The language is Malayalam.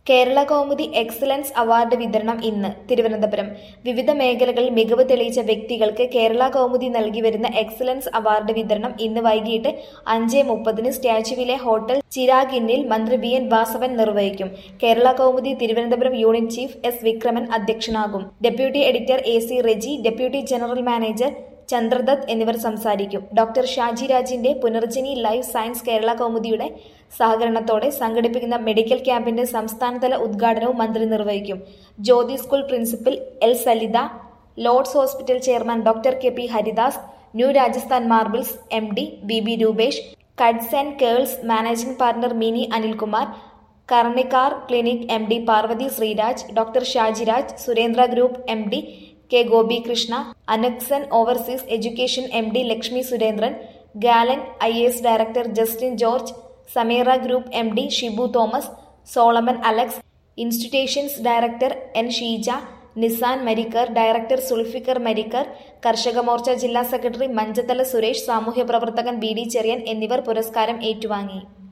കേരള കൗമുദി എക്സലൻസ് അവാർഡ് വിതരണം ഇന്ന് തിരുവനന്തപുരം വിവിധ മേഖലകളിൽ മികവ് തെളിയിച്ച വ്യക്തികൾക്ക് കേരള കൗമുദി നൽകി വരുന്ന എക്സലൻസ് അവാർഡ് വിതരണം ഇന്ന് വൈകിട്ട് അഞ്ച് മുപ്പതിന് സ്റ്റാച്യുവിലെ ഹോട്ടൽ ചിരാഗിന്നിൽ മന്ത്രി വി എൻ വാസവൻ നിർവഹിക്കും Kerala Kaumudi Thiruvananthapuram unit chief S Vikraman അധ്യക്ഷനാകും deputy editor A C Reji deputy general manager Chandradath എന്നിവർ സംസാരിക്കും ഡോക്ടർ ഷാജി രാജിന്റെ പുനർജനി ലൈഫ് സയൻസ് കേരള കൗമുദിയുടെ സഹകരണത്തോടെ സംഘടിപ്പിക്കുന്ന മെഡിക്കൽ ക്യാമ്പിന്റെ സംസ്ഥാനതല ഉദ്ഘാടനവും മന്ത്രി നിർവഹിക്കും Jyothi school principal L Salitha Lords hospital chairman doctor K P Haridas new Rajasthan marbles M D B B Rupesh cuts and curls managing partner Mini Anilkumar Karnikar clinic M D Parvathi Sreeraj doctor Shajiraj Surendra group M D K Gopikrishna അനക്സൻ overseas education M D Lakshmi Surendran ഗാലൻ I S director Justin George Sameera group M D Shibu Thomas Solomon Alex institutions director N Sheeja Nisan Marikar director Sulfikar Marikar Karshaka Morcha ജില്ലാ സെക്രട്ടറി മഞ്ചത്തല സുരേഷ് സാമൂഹ്യ പ്രവർത്തകൻ ബി ഡി ചെറിയൻ എന്നിവർ പുരസ്കാരം ഏറ്റുവാങ്ങി